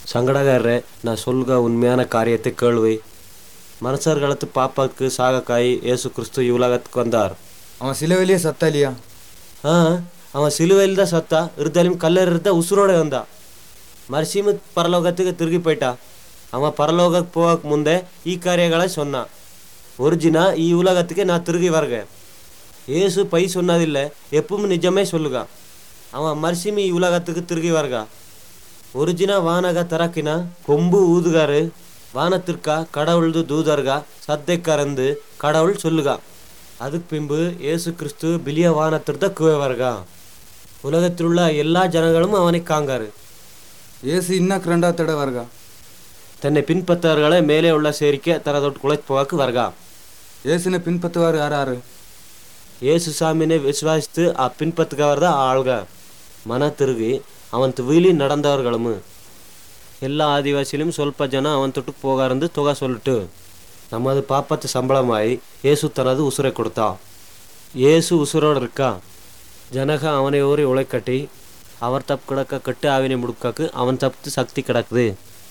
சங்கடகாரரே நான் சொல்க உண்மையான காரியத்தை கேள்வி மனுஷர்களத்து பாப்பாக்கு சாகக்காய் இயேசு கிறிஸ்து இவ்வுலகத்துக்கு வந்தார் அவன் சிலுவையிலேயே சத்தா இல்லையா ஆ அவன் சிலுவையில் தான் சத்தா இருந்தாலும் கல்லறித்த உசுரோட வந்தா மறுசீம பரலோகத்துக்கு திரும்பி போயிட்டா அவன் பரலோகಕ್ಕೆ போகಕ್ಕೆ ಮುಂದೆ ಈ ಕಾರ್ಯಗಳ சொன்னா ஒரிஜினா ಈ உலகத்துக்கு நான் திரும்பி வருக ஏசு பை சொன்னதில்லை எப்பவும் நிஜமே சொல்லுக அவன் மறுசிமி ಈ உலகத்துக்கு திரும்பி வருக ஒரிஜினா வானக தரக்கினா கொம்பு ஊதுகாரு வானத்திற்கா கடவுள்து தூதர்கா சத்தை கறந்து கடவுள் சொல்லுகா அதுக்கு பின்பு இயேசு கிறிஸ்து பிலிய வானத்திற்த குவைவர்கா உலகத்திலுள்ள எல்லா ஜனங்களும் அவனை காங்காரு ஏசு இன்னக்கு ரெண்டாவது தடவை வருகா தன்னை பின்பற்றவர்களை மேலே உள்ள சேரிக்க தரதொட்டு குலைத்து போவாக்கு வருகா ஏசுனை பின்பற்றுவார் யார் யாரு இயேசு சாமினை விசுவாசித்து ಆ பின்பற்றுகவர் தான் ஆள்க மன ತಿರುಗಿ ಅವನ್ ತುವಿಲಿ நடந்தவர்களும் எல்லா ஆதிவாசியிலும் ಸ್ವಲ್ಪ ಜನ ಅವன் தொட்டு போகாருந்து தொகை சொல்லிட்டு நமது பாப்பத்து சம்பளமாய் இயேசு தனது உசுரை கொடுத்தா இயேசு உசுரோடு இருக்கா ஜனக அவனை ஊறி உழைக்கட்டி அவர் தப்பு கிடக்க கட்டு ஆவினை முடுக்காக்கு அவன் தப்பு சக்தி கிடக்குது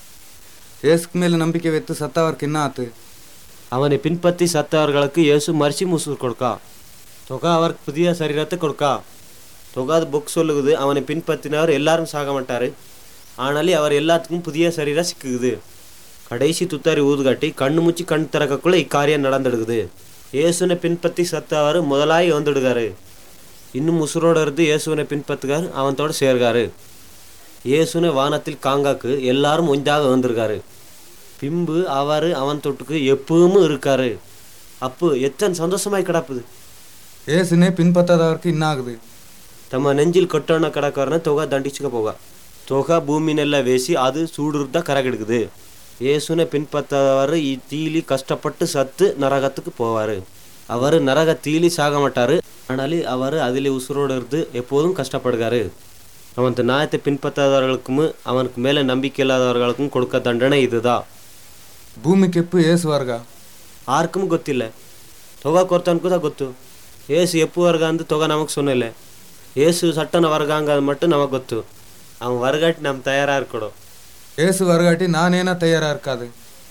ஏசுக்கு மேலே நம்பிக்கை வைத்து சத்தாவருக்கு என்ன ஆத்து அவனை பின்பற்றி சத்தவர்களுக்கு இயேசு மரிசி முசூர் கொடுக்கா தொகை அவருக்கு புதிய சரீரத்தை கொடுக்கா தொகை அது புக் சொல்லுகுது அவனை பின்பற்றினவர் எல்லாரும் சாக மாட்டாரு ஆனாலும் அவர் எல்லாத்துக்கும் புதிய சரீரம் சிக்குது கடைசி துத்தாரி ஊதுகாட்டி கண்ணு முச்சி கண் திறக்கக்குள்ள இக்காரியம் நடந்துடுகுது இயேசுனை பின்பற்றி சத்தவர் முதலாய் வந்துடுகாரு இன்னும் உசுரோட இருந்து இயேசுனை பின்பற்றுகாரு அவன்தோட சேர்காரு இயேசுனை வானத்தில் காங்காக்கு எல்லாரும் ஒன்றாக வந்திருக்காரு பின்பு அவர் அவன் தொட்டுக்கு எப்பவும் இருக்காரு அப்பு எத்தனை சந்தோஷமாய் கிடப்புது ஏசுனே பின்பற்றாதவருக்கு என்ன ஆகுது ತಮ್ಮ ನೆಂಜಿಲ್ ಕಟ್ಟೋಣ ಕಡಕವ್ರನ್ನ ತೊಗ ದಂಡಿಸ್ಕ போக தொகை பூமினெல்லாம் வேசி அது சூடுருந்தா கரகெடுக்குது இயேசுனை பின்பற்றவர் தீலி கஷ்டப்பட்டு சத்து நரகத்துக்கு போவார் அவர் நரக தீலி சாக மாட்டார் ஆனாலும் அவர் அதில் உசுரோடு இருந்து எப்போதும் கஷ்டப்படுகாரு அவன் நியாயத்தை பின்பற்றாதவர்களுக்கும் அவனுக்கு மேலே நம்பிக்கை இல்லாதவர்களுக்கும் கொடுக்க தண்டனை இதுதான் ಭೂಮಿಗೆ ಎಪ್ಪು ಏಸು ವರ್ಗ ಆರ್ಕಮ್ ಗೊತ್ತಿಲ್ಲ ತೊಗ ಕೊರ್ತನ್ಕೂ தான் ಗೊತ್ತು ಏಸು ಎಪ್ಪು ವರ್ಗ ಅಂದು ತೊಗ ನಮಗೆ சொன்னல ஏசு சட்டன ವರ್ಗಾಂಗ அது மட்டும் நமக்கு ಗೊತ್ತು அவன் வருகாட்டி நம்ம தயாராக இருக்கணும் ஏசு வருகாட்டி நானேனா தயாரா இருக்காது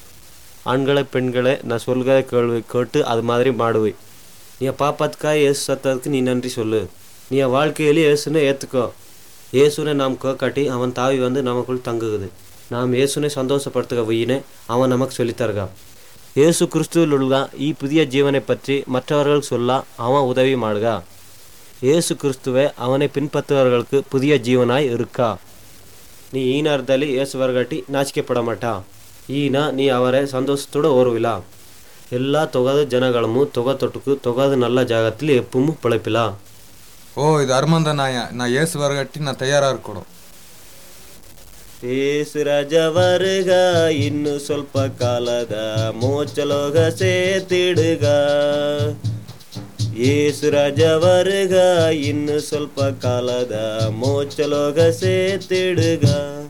ஆண்களை பெண்களை நான் சொல்கிற கேள்வி கேட்டு அது மாதிரி மாடுவை நீ பாப்பத்துக்காக இயேசு சத்ததுக்கு நீ நன்றி சொல்லு நீ என் வாழ்க்கையிலே இயேசுனை ஏற்றுக்கோ இயேசுனை நாம் கேட்காட்டி அவன் தாவி வந்து நமக்குள் தங்குகுது நாம் இயேசுனை சந்தோஷப்படுத்துக வையினே அவன் நமக்கு சொல்லித்தருகா இயேசு கிறிஸ்துவில் உள்ள ಈ புதிய ஜீவனை பற்றி மற்றவர்கள் சொல்ல அவன் உதவி மாடுகா இயேசு கிறிஸ்துவை அவனை பின்பற்றுவர்களுக்கு புதிய ஜீவனாய் இருக்கா நீ ஈனார்ದಲ್ಲಿ இயேசு வரகாட்டி ನಾಚಿಕೆಪಡ ಮಾಟ ಈನ ನೀ ಅವರೇ ಸಂತೋಷத்தோட ஓர்விலா எல்லா தொகாத ಜನಗಳಮು தொகை தொட்டுக்கு தொகாத நல்ல ஜாகத்தில் எப்பவும் பிழைப்பிலா ஓ இது அர்மந்த நாய நான் ஏசு வரகாட்டி நான் தயாரா இருக்கணும் ಏಸು ರಾಜ ವರ್ಗ ಇನ್ನು ಸ್ವಲ್ಪ ಕಾಲದ ಮೋಚಲೋಗ ಸೇತಿಡುಗ ಏಸು ರಾಜ ವರ್ಗ ಇನ್ನು ಸ್ವಲ್ಪ ಕಾಲದ ಮೋಚಲೋಗ ಸೇತಿಡುಗ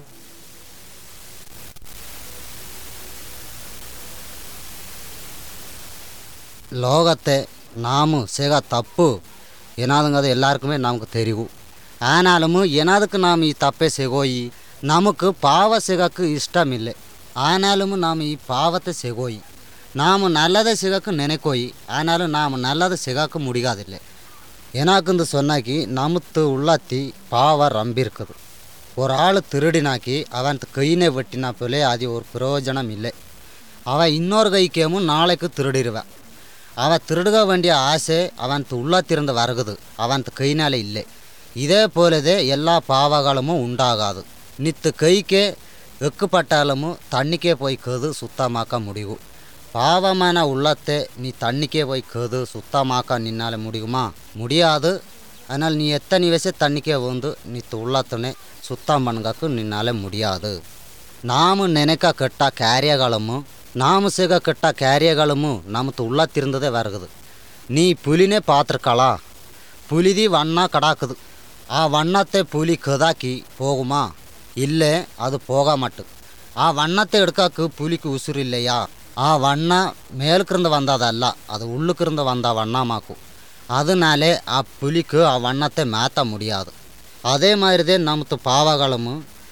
லோகத்தை நாம் செய்க தப்பு ಏನಾದಂಗದು எல்லாருக்குமே நமக்கு தெரியும் ஆனாலும் ಏನದಕ್ಕೆ நாம் ಈ ತಪ್ಪೆ ಸಿಗೋಯಿ நமக்கு பாவ ಸಿಗಕ್ಕೆ ಇಷ್ಟಮಿಲ್ಲ ஆனாலும் நாம் ಈ பாவத்தை ಸಿಗೋಯಿ நாம் நல்லதை சிகக்கு நினைக்கோய் ஆனாலும் நாம் நல்லதை சிகக்க முடியாதில்லை ஏனாக்குந்து சொன்னாக்கி நமத்து உள்ளாத்தி பாவ ரம்பி இருக்குது ஒரு ஆள் திருடினாக்கி அவன் கையினை வெட்டினா போலே அது ஒரு பிரயோஜனம் இல்லை அவன் இன்னொரு கைக்கேமும் நாளைக்கு திருடிடுவான் அவன் திருடுக வேண்டிய ஆசை அவன் உள்ளத்திருந்து வருகுது அவன் கையினால இல்லை இதே போலதே எல்லா பாவங்களும் உண்டாகாது நித்து கைக்கே எக்குப்பட்டாலும் தண்ணிக்கே போய் கேது சுத்தமாக்க முடியும் பாவமான உள்ளத்தை நீ தண்ணிக்கே போய் கேது சுத்தமாக்க நின்னால் முடியுமா முடியாது அதனால் நீ எத்தனை வயசு தண்ணிக்கே வந்து நித்து உள்ளத்தனே சுத்தம் பண்ணுறக்கு நின்னால் முடியாது நாம் நினைக்க கெட்ட காரியங்களும் நாம் செய்க கெட்ட காரியங்களும் நமக்கு உள்ளத்திருந்ததே வருகுது நீ புலினே பார்த்துருக்கலா புலிதி வண்ணா கடாக்குது ಆ ವಣ್ಣತ್ತೆ ಪುಲಿ ಕದಾಕಿ ಹೋಗುಮಾ ಇಲ್ಲೇ ಅದು ಹೋಗ ಮಟ್ಟು ಆ ವಣ್ಣತ್ತೆ ಹಿಡ್ಕಕ್ಕೆ ಪುಲಿக்கு ಉಸಿರು இல்லையா ಆ ವಣ್ಣ மேலுக்கிருந்து வந்ததல்ல அது உள்ளுக்கிருந்து வந்த வண்ணமாக்கும் அதனாலே ಆ புலிக்கு ಆ வண்ணத்தை மாற்ற முடியாது அதே மாதிரிதே நமத்து பாவங்களும்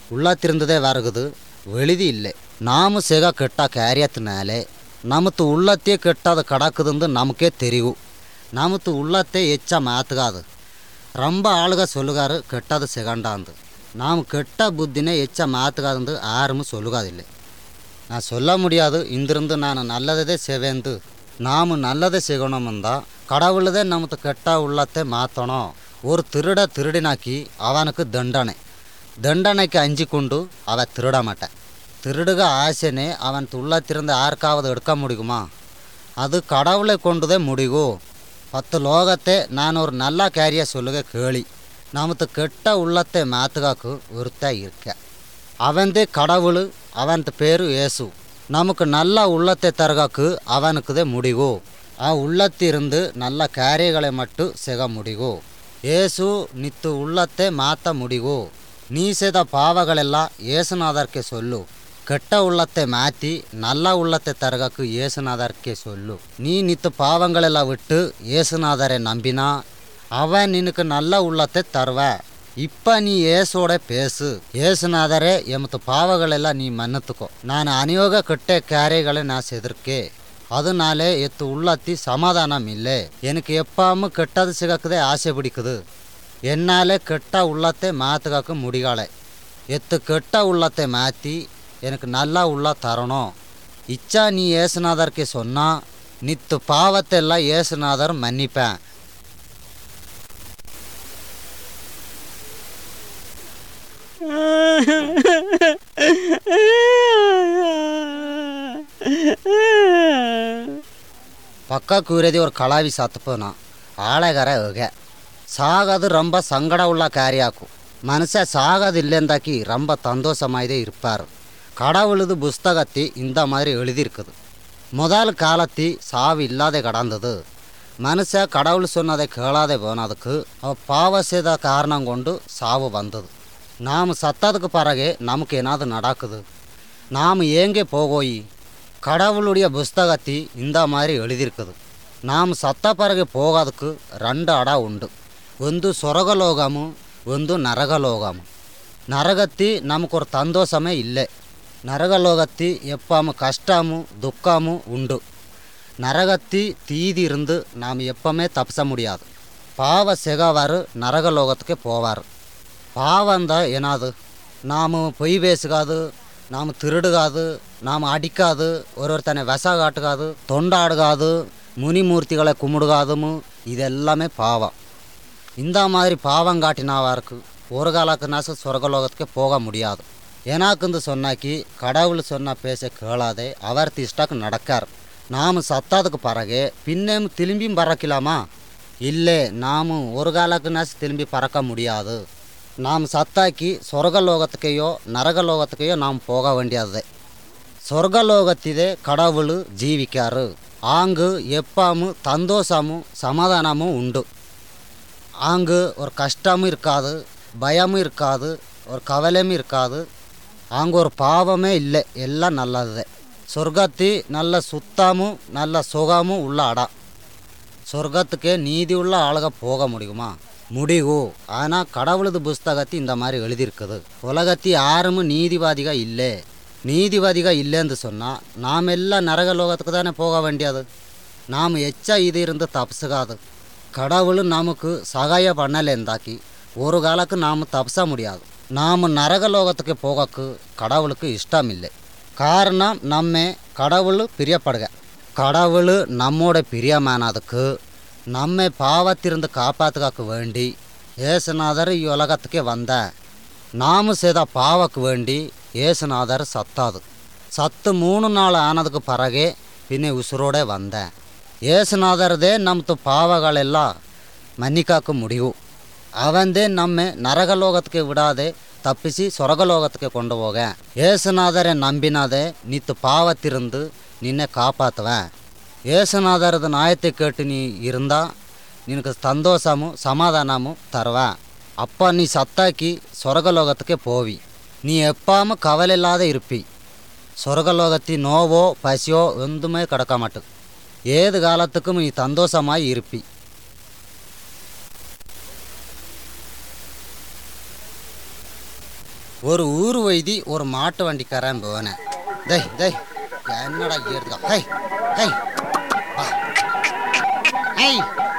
உள்ளத்திருந்ததே வருகுது வெளிதி இல்லை நாம செக கெட்ட காரியத்தினாலே நமத்து உள்ளத்தையே கெட்டாது கிடக்குதுன்னு நமக்கே தெரியும் நமத்து உள்ளத்தை எச்சா மாத்துகாது ரொம்ப ஆளுக சொல்லுகாரு கெட்டது செகண்டாந்து நாம் கெட்ட புத்தினே எச்ச மாத்துகாதுந்து யாரும் சொல்லுகாதில்லை நான் சொல்ல முடியாது இந்திருந்து நான் நல்லதே செவேந்து நாம் நல்லதை செய்யணும்ந்தா கடவுளதே நமக்கு கெட்ட உள்ளத்தை மாற்றணும் ஒரு திருட திருடினாக்கி அவனுக்கு தண்டனை தண்டனைக்கு அஞ்சிக்கொண்டு அவ திருட மாட்டேன் திருடுக ஆசைனே அவன் உள்ளத்திருந்து யாருக்காவது எடுக்க முடியுமா அது கடவுளை கொண்டுதே முடியும் பத்து லோகத்தை நான் ஒரு நல்ல காரிய சொல்லுக கேளி நமக்கு கெட்ட உள்ளத்தை மாத்துகாக்கு ஒருத்த இருக்க அவன்தே கடவுள் அவன் பேரு ஏசு நமக்கு நல்ல உள்ளத்தை தருகாக்கு அவனுக்குதே முடிவு ಆ உள்ளத்திருந்து நல்ல காரியங்களை மட்டும் செக முடிவு ஏசு ನಿತ್ತು உள்ளத்தை மாற்ற முடிவு நீ செய்த பாவಗಳೆல்லாம் ஏசுநாதர்க்கே சொல்லு கெட்ட உள்ளத்தை மாற்றி நல்ல உள்ளத்தை தருகாக்கு ஏசுநாதர்க்கே சொல்லு நீ நித்து பாவங்களெல்லாம் விட்டு ஏசுநாதரை நம்பினா அவன் நினக்கு நல்ல உள்ளத்தை தருவ இப்ப நீ ஏசோட பேசு ஏசுநாதரே எமத்து பாவಗಳೆಲ್ಲ நீ மன்னித்துக்கோ நான் அநியோக கெட்ட காரியங்களை நான் செதிர்க்கே அதனாலே எத்து உள்ளத்தி சமாதானம் இல்லை எனக்கு எப்பாம கெட்டது சிகக்குதே ஆசை பிடிக்குது என்னாலே கெட்ட உள்ளத்தை மாத்துக்காக்க முடியலை எத்து கெட்ட உள்ளத்தை மாற்றி எனக்கு நல்லா உள்ள தரணும் இச்சா நீ ஏசுநாதர்க்கே சொன்னா நித்து பாவத்தை எல்லாம் ஏசுநாதர் மன்னிப்பேன் ಪಕ್ಕ ಕೂರದಿ ಅವ್ರ ಕಳಾವಿ ಸತ್ತಪನ ಆಳೆಗಾರ ಹೋಗೆ ಸಾಗದು ரொம்ப சங்கட உள்ள காரியாக்கு மனுஷ சாகதில்லைந்தாக்கி ரொம்ப சந்தோஷமாயதே இருப்பார் கடவுளது புஸ்தகத்தி இந்த மாதிரி எழுதியிருக்குது முதல் காலத்தி சாவு இல்லாத கடந்தது மனுஷ கடவுள் சொன்னதை கேளாதே போனதுக்கு அவ பாவ செய்த காரணம் கொண்டு சாவு வந்தது நாம் சத்ததுக்கு பிறகு நமக்கு என்னாவது நடக்குது நாம் ஏங்கே போகோயி கடவுளுடைய புஸ்தகத்தி இந்த மாதிரி எழுதியிருக்குது நாம் ಸತ್ತ பிறகு போகாதக்கு ரெண்டு அட ಉಂಡು ಒಂದು ಸ್ವರ್ಗಲೋಕಮು ಒಂದು ನರಗಲೋಕಮು ನರಗತ್ತಿ ನಮಗೊಂದು ಸಂತೋಷமே இல்லை நரகலோகத்தி எப்பவும் கஷ்டமும் துக்கமும் உண்டு நரகத்தி தீதி இருந்து நாம் எப்பவுமே தப்பிச முடியாது பாவ செகவார் நரகலோகத்துக்கு போவார் பாவம் தான் ஏனாது நாம் பொய் பேசுகாது நாம் திருடுகாது நாம் அடிக்காது ஒருவர்த்தனை விச காட்டுகாது தொண்டாடுகாது முனிமூர்த்திகளை கும்பிடுகாதுமு இதெல்லாமே பாவம் இந்த மாதிரி பாவம் காட்டினாவாருக்கு ஒரு காலக்குனாசு சொர்க்கலோகத்துக்கு போக முடியாது ஏனாக்குந்து சொன்னாக்கி கடவுள் சொன்ன பேச கேளாதே அவர் இஷ்டக்கு நடக்கார் நாம் சத்தாதுக்கு பிறகு பின்னேம் திரும்பியும் பறக்கலாமா இல்லை நாம் ஒரு காலக்குனாசு திரும்பி பறக்க முடியாது நாம் சத்தாக்கி சொர்க்கலோகத்துக்கையோ நரகலோகத்துக்கையோ நாம் போக வேண்டியது சொர்க்கலோகத்திலே கடவுள் ஜீவிக்காரு ஆங்கு எப்பாமும் சந்தோஷமும் சமாதானமும் உண்டு ஆங்கு ஒரு கஷ்டமும் இருக்காது பயமும் இருக்காது ஒரு கவலையும் இருக்காது அங்கே ஒரு பாவமே இல்லை எல்லாம் நல்லது சொர்க்கத்தி நல்ல சுத்தமும் நல்ல சுகமும் உள்ள அடா சொர்க்கத்துக்கே நீதி உள்ள ஆளுக போக முடியுமா முடிவு ஆனால் கடவுளது புஸ்தகத்தி இந்த மாதிரி எழுதியிருக்குது உலகத்தி யாரும் நீதிவாதிகா இல்லை நீதிவாதிகா இல்லைன்னு சொன்னால் நாம் எல்லாம் நரகலோகத்துக்கு தானே போக வேண்டியது நாம் எச்சா இது இருந்து தப்பிசுகாது கடவுள் நமக்கு சகாய பண்ணலேந்தாக்கி ஒரு காலக்கு நாம் தப்பிச முடியாது நாம் நரகலோகத்துக்கு போகக்கு கடவுளுக்கு இஷ்டம் இல்லை காரணம் நம்ம கடவுள் பிரியப்படுக கடவுள் நம்மோட பிரியமானதுக்கு நம்ம பாவத்திருந்து காப்பாத்துக்காக்கு வேண்டி ஏசுநாதர் ಈ உலகத்துக்கே வந்த நாம செய்த பாவக்கு வேண்டி ஏசுநாதர் சத்தாது சத்து மூணு நாள் ஆனதுக்கு பிறகே பின்ன உசுரோட வந்தேன் ஏசுநாதர்தே ನಮ್ಮದು ಪಾವಗಳೆಲ್ಲ ಮನ್ನಿಕಾಕ முடியும் அவன்தே நம்ம நரகலோகத்துக்கு விடாதே தப்பிச்சு சொர்க்கலோகத்துக்கு கொண்டு போக ஏசுநாதரை நம்பினாதே நித்து பாவத்திருந்து நின்னை காப்பாற்றுவேன் ஏசுநாதரது நியாயத்தை கேட்டு நீ இருந்தா நினக்கு சந்தோஷமும் சமாதானமும் தருவேன் அப்போ நீ சத்தாக்கி சொர்க்கலோகத்துக்கே போவி நீ எப்பாம கவலை இல்லாத இருப்பி சொர்க்கலோகத்தி நோவோ பசியோ ஒன்றுமே கிடக்க மாட்டு ஏது காலத்துக்கும் நீ சந்தோஷமாய் இருப்பி ஒரு ஊர் வைத்தி ஒரு மாட்டு வண்டிக்காரன் போனேன் டேய் டேய் என்னடா ஏறுதுக்கா ஹை ஹை வா. ஹை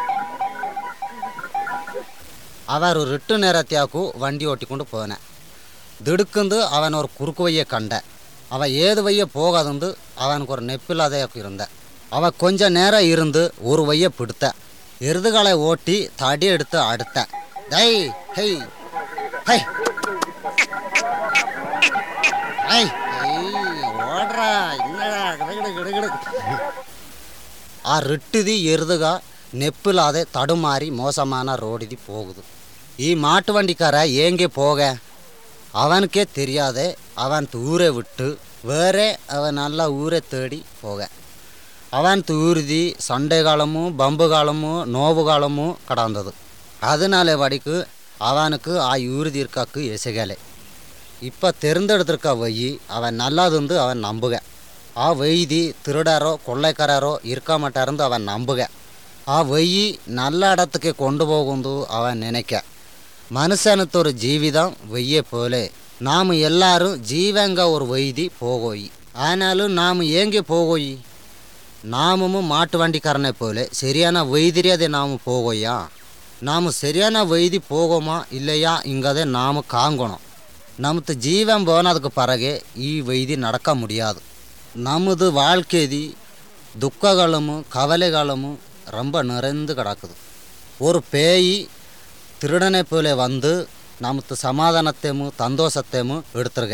അവർ റിട്ടു നേരത്തെയാക്കു വണ്ടി ഓട്ടിക്കൊണ്ട് പോനെ ദിടുക്കുന്നത് അവൻ ഒരു കുറുക്ക് വയ്യെ കണ്ട അവ ഏത് വയ്യെ പോകാതുണ്ട് അവനക്ക് ഒരു നെപ്പില്ലാതെയൊക്കെ ഇരുந்த அவ கொஞ்ச நேரம் இருந்து ஒரு வைய பிடித்த எருதுகளை ஓட்டி தடி எடுத்து அடுத்த டை ஹை ஹை ஹை ஹை, ஓடுறா என்னடா கிடுகிடு கிடுகிடு ఆ రిట్టుది ఎరుదుగా నెప్పులాదే తడుమారి మోసమాన రోడిది పోగుదు ఈ மாட்டு வண்டிக்கார ஏங்கே போக அவனுக்கே தெரியாதே அவன் ஊரை விட்டு வேறே அவன் நல்லா ஊரை தேடி போக அவன் ஊருதி சண்டை காலமும் பம்பு காலமும் நோவு காலமும் கடந்தது அதனால வடிக்கு அவனுக்கு ஆ ஊருதி இருக்காக்கு எசகலை இப்போ தெரிந்தெடுத்திருக்க வழி அவன் நல்லாதுந்து அவன் நம்புக ಆ ವೈದಿ திருடரோ கொள்ளைக்காரரோ இருக்க மாட்டாருந்து அவன் நம்புக ಆ வழி நல்ல இடத்துக்கு கொண்டு போகுந்து அவன் நினைக்க மனுஷனுக்கு ஒரு ஜீவிதம் வெய்ய போலே நாம் எல்லாரும் ஜீவங்க ஒரு வைதி போகோய் ஆனாலும் நாம் ஏங்கே போகோய் நாமும் மாட்டு வண்டிக்காரனை போல சரியான வைத்திரியதை நாம் போகோயா நாம் சரியான வைதி போகோமா இல்லையா இங்கதை நாம் காங்கணும் நமது ஜீவன் போனதுக்கு பிறகு ಈ வைதி நடக்க முடியாது நமது வாழ்க்கைதி துக்கங்களும் கவலைகளும் ரொம்ப நிறைந்து கிடக்குது ஒரு பேய் திருடனை போல வந்து நமக்கு சமாதானத்தையும் சந்தோஷத்தையும் எடுத்துருக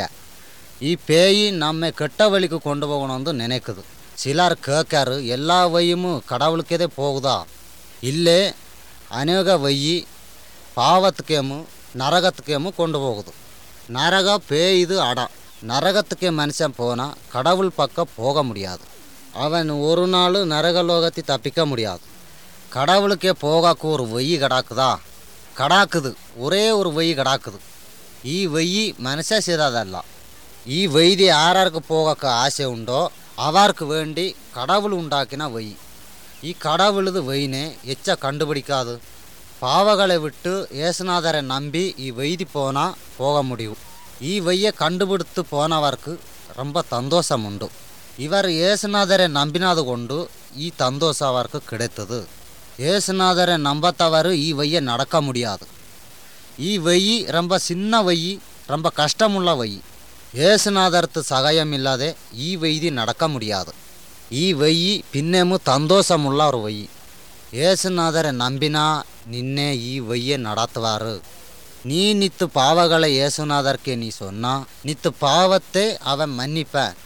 ಈ பேய் நம்மை கெட்ட வழிக்கு கொண்டு போகணும்னு நினைக்குது சிலர் கேட்காரு எல்லா வையும் கடவுளுக்கே போகுதா இல்லை அநேக வையி பாவத்துக்கேமு நரகத்துக்கேமு கொண்டு போகுது நரக பேய் இது அடம் நரகத்துக்கே மனுஷன் போனால் கடவுள் பக்கம் போக முடியாது அவன் ஒரு நாள் நரகலோகத்தை தப்பிக்க முடியாது கடவுளுக்கே போகாக்கு ஒரு வெய்யி கிடாக்குதா கடாக்குது ஒரே ஒரு வெய்யி கிடாக்குது ಈ வெய்யி மனுஷ செய்ததல்ல ಈ வைதி யாராருக்கு போகக்க ஆசை உண்டோ அவருக்கு வேண்டி கடவுள் உண்டாக்கின வெய் ಈ கடவுளுது வெயினே எச்ச கண்டுபிடிக்காது பாவங்களை விட்டு ஏசுநாதரை நம்பி ಈ வைதி போனால் போக முடியும் ಈ வெய்யை கண்டுபிடித்து போனவருக்கு ரொம்ப சந்தோஷம் உண்டு இவர் ஏசுநாதரை நம்பினது கொண்டு ಈ சந்தோஷம் அவருக்கு கிடைத்தது ஏசுநாதரை நம்பத்தவர் ಈ வெய்யை நடக்க முடியாது ಈ வெய்யி ரொம்ப சின்ன வெய்யி ரொம்ப கஷ்டமுள்ள வெய்யி ஏசுநாதர்த்து சகாயம் இல்லாத ಈ வைதி நடக்க முடியாது ಈ வெய்யி பின்னேமு சந்தோஷமுள்ள ஒரு வெய்யி ஏசுநாதரை நம்பினா நின்னே ಈ வெய்யை நடத்துவார் நீ நித்து பாவங்களை ஏசுநாதர்க்கே நீ சொன்னா நித்து பாவத்தை அவன் மன்னிப்பேன்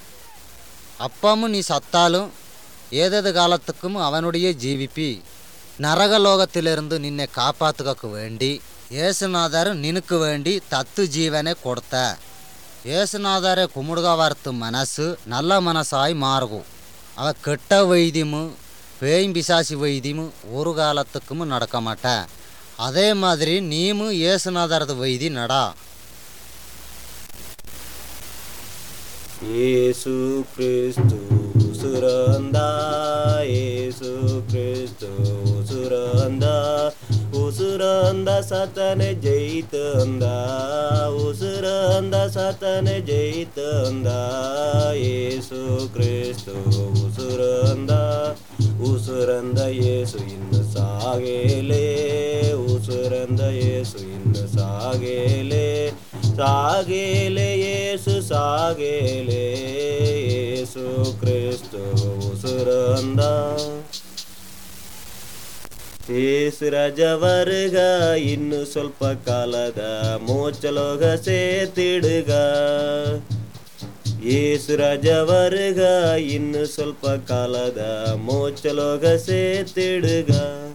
அப்பமும் நீ சத்தாலும் ஏதேது காலத்துக்கும் அவனுடைய ஜீவிப்பி நரகலோகத்திலிருந்து நின்னை காப்பாத்துக்க வேண்டி ஏசுநாதர் நினுக்கு வேண்டி தத்து ஜீவனை கொடுத்த ஏசுநாதரை குமுடுக வார்த்து மனசு நல்ல மனசாய் மாறுகும் அவ கெட்ட வைத்தியமு பேயும் பிசாசி வைத்தியமு ஒரு காலத்துக்கும் நடக்க மாட்டேன் அதே மாதிரி நீமும் ஏசுநாதரது வைத்தி நடா ಯೇಸು ಕ್ರಿಸ್ತು ಉಸುರಂದ ಯೇಸು ಕ್ರಿಸ್ತು ಉಸುರಂದ ಉಸುರಂದ ಸತನೆ ಜೈತಂದ ಉಸುರಂದ ಸತನೆ ಜೈತಂದ ಯೇಸು ಕ್ರಿಸ್ತು ಉಸುರಂದ ಉಸುರಂದ ಯೇಸು ಇನ್ನು ಸಾಗೇಲೆ ಉಸುರಂದ ಯೇಸು ಇನ್ನು ಸಾಗೇಲೆ ಸಾಗೇಲೆ ಯೇಸು ಸಾಗೇಲೆ ಯೇಸು ಕ್ರಿಸ್ತು ಉಸುರಂದ ಏಸು ರಜವರ್ಗ ಇನ್ನು ಸ್ವಲ್ಪ ಕಾಲದ ಮೋಚಲೋಗ ಸೇತಿಡುಗ ಏಸು ರಜವರ್ಗ ಇನ್ನು ಸ್ವಲ್ಪ ಕಾಲದ ಮೋಚಲೋಗ ಸೇತಿಡುಗ